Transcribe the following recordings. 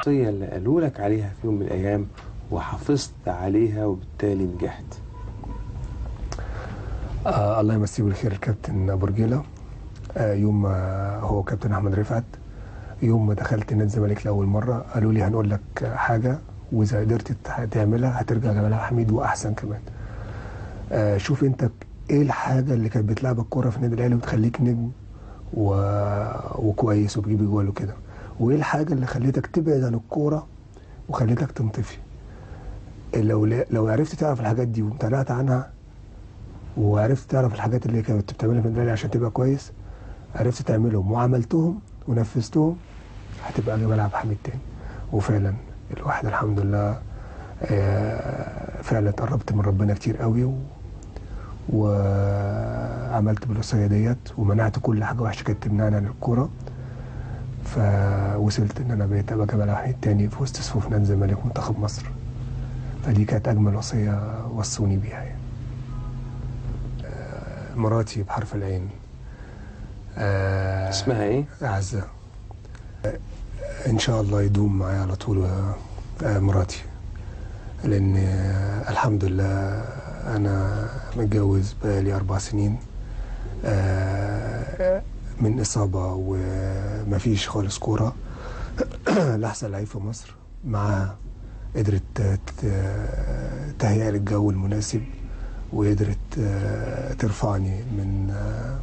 الشخصية اللي قالوا لك عليها في يوم من الأيام وحافظت عليها وبالتالي نجحت آه الله يمسيه بالخير الكابتن ابو رجيله آه يوم ما هو كابتن احمد رفعت يوم ما دخلت نادي الزمالك لاول مره قالوا لي هنقول لك حاجه واذا قدرت تح- تعملها هترجع جمال عبد الحميد واحسن كمان آه شوف انت ايه الحاجه اللي كانت بتلعبك كوره في النادي الاهلي وتخليك نجم و... وكويس وبتجيب جوال وكده وايه الحاجه اللي خليتك تبعد عن الكوره وخليتك تنطفي لو لو عرفت تعرف الحاجات دي وامتنعت عنها وعرفت تعرف الحاجات اللي كنت بتعملها في النادي عشان تبقى كويس عرفت تعملهم وعملتهم ونفذتهم هتبقى جمال عبد الحميد تاني وفعلا الواحد الحمد لله آه، فعلا قربت من ربنا كتير قوي و... وعملت بالوصيه ديت ومنعت كل حاجه وحشه كانت تمنعني عن الكوره فوصلت ان انا بقيت ابقى جمال عبد الحميد تاني في وسط صفوف نادي الزمالك ومنتخب مصر فدي كانت اجمل وصيه وصوني بيها يعني. آه، مراتي بحرف العين آه، اسمها إيه؟ أعزة آه، إن شاء الله يدوم معايا على طول آه، آه، مراتي لأن آه، الحمد لله أنا متجوز بقالي أربع سنين آه، من إصابة ومفيش خالص كورة لأحسن لعيب في مصر معاها قدرت ت- تهيئ لي الجو المناسب وقدرت آه، ترفعني من آه،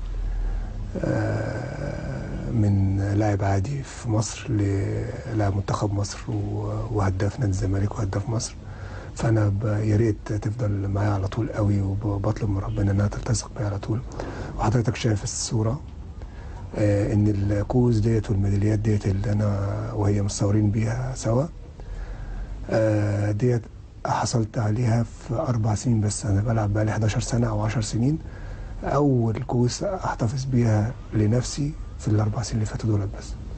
آه، من لاعب عادي في مصر للاعب منتخب مصر و- وهداف نادي الزمالك وهداف مصر فانا ب- يا ريت تفضل معايا على طول قوي وبطلب من ربنا انها تلتصق بيا على طول وحضرتك شايف الصوره آه، ان الكوز ديت والميداليات ديت اللي انا وهي متصورين بيها سوا آه، ديت حصلت عليها في اربع سنين بس انا بلعب بقالي 11 سنه او 10 سنين اول كوس احتفظ بيها لنفسي في الاربع سنين اللي فاتوا دول بس